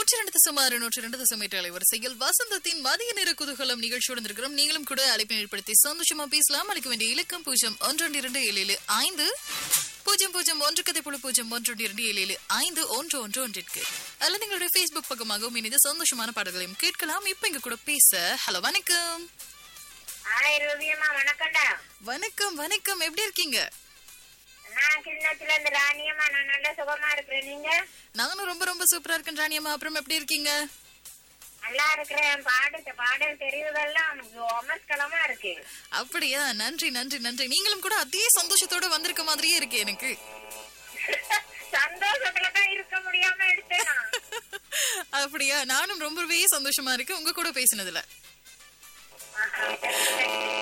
நூற்றி ரெண்டு சுமார் நூற்றி ரெண்டு தசம் எட்டு அலைவரிசையில் வசந்தத்தின் மதிய நேர குதூகலம் நிகழ்ச்சியுடன் இருக்கிறோம் நீங்களும் கூட அழைப்பினை ஏற்படுத்தி சந்தோஷமா பேசலாம் அளிக்க வேண்டிய இலக்கம் பூஜ்ஜியம் ஒன்று இரண்டு ஏழு ஏழு ஐந்து பூஜ்ஜியம் பூஜ்ஜியம் ஒன்று கதை புழு பூஜ்ஜியம் ஒன்று இரண்டு ஏழு ஏழு ஐந்து ஒன்று ஒன்று ஒன்றிற்கு அல்லது எங்களுடைய ஃபேஸ்புக் பக்கமாகவும் இணைந்து சந்தோஷமான பாடல்களையும் கேட்கலாம் இப்ப இங்க கூட பேச ஹலோ வணக்கம் ஹாய் ரூபியம்மா வணக்கம்டா வணக்கம் வணக்கம் எப்படி இருக்கீங்க நான் கிண்ணத்துல இருந்து ராணியம்மா நான் நல்ல சுகமா இருக்கிறேன் நீங்க நானும் ரொம்ப ரொம்ப சூப்பரா இருக்கேன் ராணியம்மா அப்புறம் எப்படி இருக்கீங்க நல்லா இருக்கிறேன் பாடு பாடல் தெரிவதெல்லாம் அமஸ்கலமா இருக்கு அப்படியா நன்றி நன்றி நன்றி நீங்களும் கூட அதே சந்தோஷத்தோட வந்திருக்க மாதிரியே இருக்கு எனக்கு சந்தோஷத்துல தான் இருக்க முடியாம எடுத்தேன் நான். அப்படியா நானும் ரொம்பவே சந்தோஷமா இருக்கு உங்க கூட பேசினதுல ஆஹா, சரி, சரி.